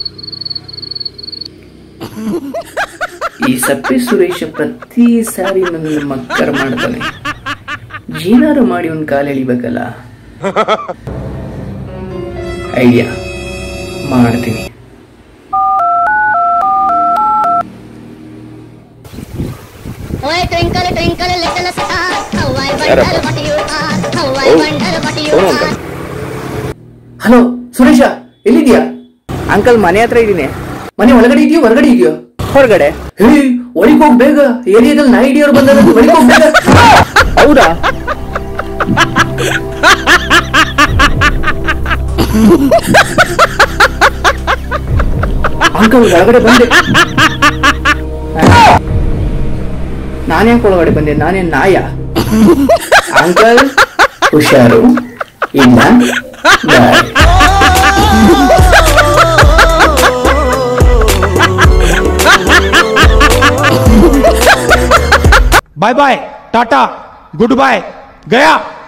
ಈ ಸಪ್ಪೆ ಸುರೇಶ ಪ್ರತಿ ಸಾರಿ ನನ್ನ ಮಕ್ಕರ್ ಮಾಡ್ತಾನೆ ಏನಾರು ಮಾಡಿ ಒಂದು ಕಾಲು ಎಳಿಬೇಕಲ್ಲ ಐಡಿಯಾ ಮಾಡ್ತೀನಿ Oh, twinkle, twinkle, little star, how I ಯಾರಪ್ಪ? wonder what you are, how I ಓ, wonder what you ಫೋನ್ ಅಂತ are. ಹಲೋ ಸುರೇಶ ಎಲ್ಲಿದ್ಯಾ ಅಂಕಲ್ ಮನೆ ಹತ್ರ ಇದ್ದೀನಿ ಮನೆ ಒಳಗಡೆ ಇದೆಯೋ ಹೊರಗಡೆ ಇದೆಯೋ ಹೊರಗಡೆ ಹೇ ಒಳಗೆ ಹೋಗ್ ಬೇಗ ಏರಿಯಾದಲ್ಲಿ ನಾ ಹಿಡಿಯೋರು ಬಂದಾರ ಒಳಗೆ ಹೋಗ್ ಬೇಗ ಹೌದಾ ಅಂಕಲ್ ಒಳಗಡೆ ಬಂದೆ ನಾನ್ಯಾಕೆ ಒಳಗಡೆ ಬಂದೆ ನಾನೇನ್ ನಾಯ ಅಂಕಲ್ ಹುಷಾರು ಇಲ್ಲ bye bye bye tata goodbye गया